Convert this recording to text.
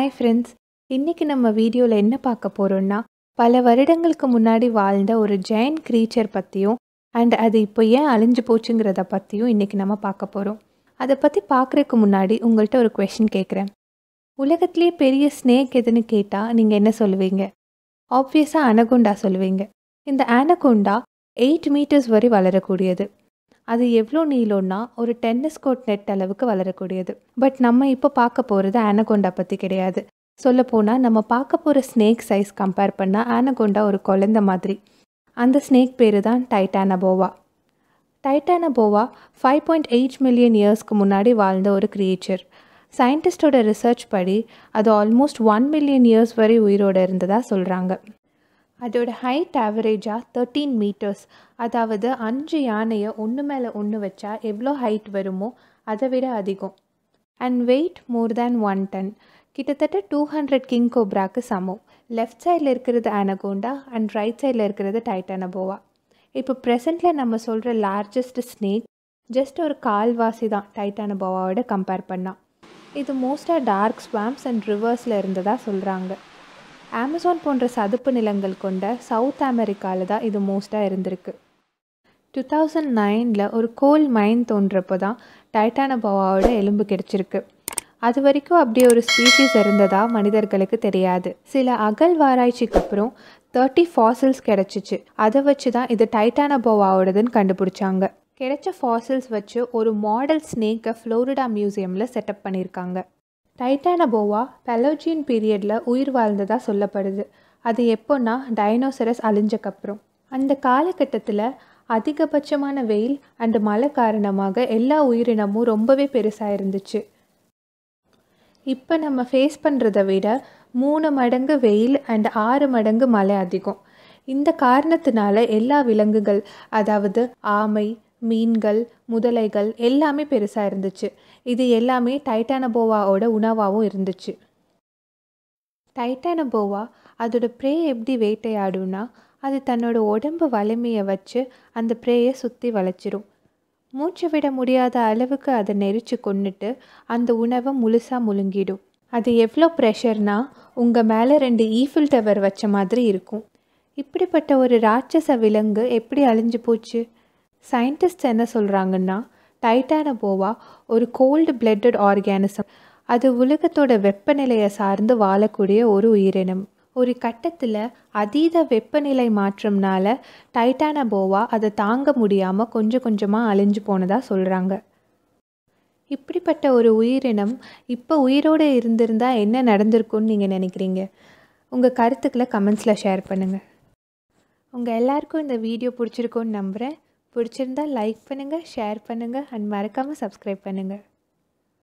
hi friends இன்றைக்கி நம்ம வீடியோவில் என்ன பார்க்க போகிறோம்னா பல வருடங்களுக்கு முன்னாடி வாழ்ந்த ஒரு ஜெயண்ட் க்ரீச்சர் பற்றியும் அண்ட் அது இப்போ ஏன் அழிஞ்சு போச்சுங்கிறத பற்றியும் இன்றைக்கி நம்ம பார்க்க போகிறோம் அதை பற்றி பார்க்குறதுக்கு முன்னாடி உங்கள்கிட்ட ஒரு கொஷின் கேட்குறேன் உலகத்திலே பெரிய ஸ்னேக் எதுன்னு கேட்டால் நீங்கள் என்ன சொல்லுவீங்க ஆப்வியஸாக அனகொண்டா சொல்லுவீங்க இந்த ஆனகொண்டா எயிட் மீட்டர்ஸ் வரை வளரக்கூடியது அது எவ்வளோ நீளம்னா ஒரு டென்னிஸ் கோர்ட் நெட் அளவுக்கு வளரக்கூடியது பட் நம்ம இப்போ பார்க்க போகிறது ஆனகொண்டா பற்றி கிடையாது சொல்லப்போனால் நம்ம பார்க்க போகிற ஸ்னேக் சைஸ் கம்பேர் பண்ணால் ஆனகொண்டா ஒரு குழந்த மாதிரி அந்த ஸ்னேக் பேர் தான் Titanoboa Titanoboa five point eight million இயர்ஸ்க்கு முன்னாடி வாழ்ந்த ஒரு க்ரியேச்சர் சயின்டிஸ்டோட ரிசர்ச் படி அது ஆல்மோஸ்ட் ஒன் மில்லியன் இயர்ஸ் வரை உயிரோடு இருந்ததாக சொல்கிறாங்க அதோட ஹைட் ஆவரேஜாக தேர்ட்டீன் மீட்டர்ஸ் அதாவது அஞ்சு யானையை ஒன்று மேலே ஒன்று வச்சா எவ்வளோ ஹைட் வருமோ அதை விட அதிகம் and weight more than one ton கிட்டத்தட்ட டூ ஹண்ட்ரட் கிங் கோப்ராக்கு சமம் லெஃப்ட் சைடில் இருக்கிறது ஆனகோண்டா அண்ட் ரைட் சைடில் இருக்கிறது டைட்டானபோவா இப்போ ப்ரெசண்ட்டில் நம்ம சொல்கிற லார்ஜஸ்ட் ஸ்னேக் ஜஸ்ட் ஒரு கால்வாசி தான் டைட்டானபோவாவோட கம்பேர் பண்ணால் இது மோஸ்ட்டாக டார்க் ஸ்வாம்ஸ் அண்ட் ரிவர்ஸில் இருந்ததாக சொல்கிறாங்க அமேசான் போன்ற சதுப்பு நிலங்கள் கொண்ட சவுத் அமெரிக்காவில் தான் இது மோஸ்ட்டாக இருந்திருக்கு டூ தௌசண்ட் நைனில் ஒரு கோல் மைன் தோன்றப்போ தான் டைட்டானபோவாவோட எலும்பு கிடச்சிருக்கு அது வரைக்கும் அப்படி ஒரு ஸ்பீஷீஸ் இருந்ததா மனிதர்களுக்கு தெரியாது சில அகழ்வாராய்ச்சிக்கு அப்புறம் தேர்ட்டி ஃபாசில்ஸ் கிடச்சிச்சு அதை வச்சு தான் இது டைட்டானபோவாவோடதுன்னு கண்டுபிடிச்சாங்க கிடைச்ச ஃபாசில்ஸ் வச்சு ஒரு மாடல் ஸ்னேக்கை ஃப்ளோரிடா மியூசியமில் செட்டப் பண்ணியிருக்காங்க டைட்டானபோவா பெலோஜியன் பீரியடில் உயிர் வாழ்ந்ததாக சொல்லப்படுது அது எப்போன்னா டைனோசரஸ் அழிஞ்சக்கப்புறம் அந்த காலகட்டத்தில் அதிகபட்சமான வெயில் அண்ட் மழை காரணமாக எல்லா உயிரினமும் ரொம்பவே பெருசாக இருந்துச்சு இப்போ நம்ம ஃபேஸ் பண்ணுறதை விட மூணு மடங்கு வெயில் அண்ட் ஆறு மடங்கு மழை அதிகம் இந்த காரணத்தினால எல்லா விலங்குகள் அதாவது ஆமை மீன்கள் முதலைகள் எல்லாமே பெருசாக இருந்துச்சு இது எல்லாமே டைட்டானபோவாவோட உணவாகவும் இருந்துச்சு டைட்டானபோவா அதோட ப்ரே எப்படி வேட்டையாடும்னா அது தன்னோட உடம்பு வலிமையை வச்சு அந்த ப்ரேயை சுற்றி வளைச்சிரும் மூச்சு விட முடியாத அளவுக்கு அதை நெரிச்சு கொண்டுட்டு அந்த உணவை முழுசாக முழுங்கிடும் அது எவ்வளோ ப்ரெஷர்னா உங்கள் மேலே ரெண்டு ஈஃபில் டவர் வச்ச மாதிரி இருக்கும் இப்படிப்பட்ட ஒரு ராட்சச விலங்கு எப்படி அழிஞ்சு போச்சு சயின்டிஸ்ட் என்ன சொல்கிறாங்கன்னா டைட்டானபோவா ஒரு கோல்டு பிளட்டட் ஆர்கானிசம் அது உலகத்தோட வெப்பநிலையை சார்ந்து வாழக்கூடிய ஒரு உயிரினம் ஒரு கட்டத்தில் அதீத வெப்பநிலை மாற்றம்னால டைட்டானபோவா அதை தாங்க முடியாமல் கொஞ்சம் கொஞ்சமாக அழிஞ்சு போனதாக சொல்கிறாங்க இப்படிப்பட்ட ஒரு உயிரினம் இப்போ உயிரோடு இருந்திருந்தால் என்ன நடந்திருக்கும்னு நீங்கள் நினைக்கிறீங்க உங்கள் கருத்துக்களை கமெண்ட்ஸில் ஷேர் பண்ணுங்கள் உங்கள் எல்லாருக்கும் இந்த வீடியோ பிடிச்சிருக்கோன்னு நம்புகிறேன் பிடிச்சிருந்தா லைக் பண்ணுங்கள் ஷேர் பண்ணுங்கள் அண்ட் மறக்காமல் சப்ஸ்கிரைப் பண்ணுங்கள்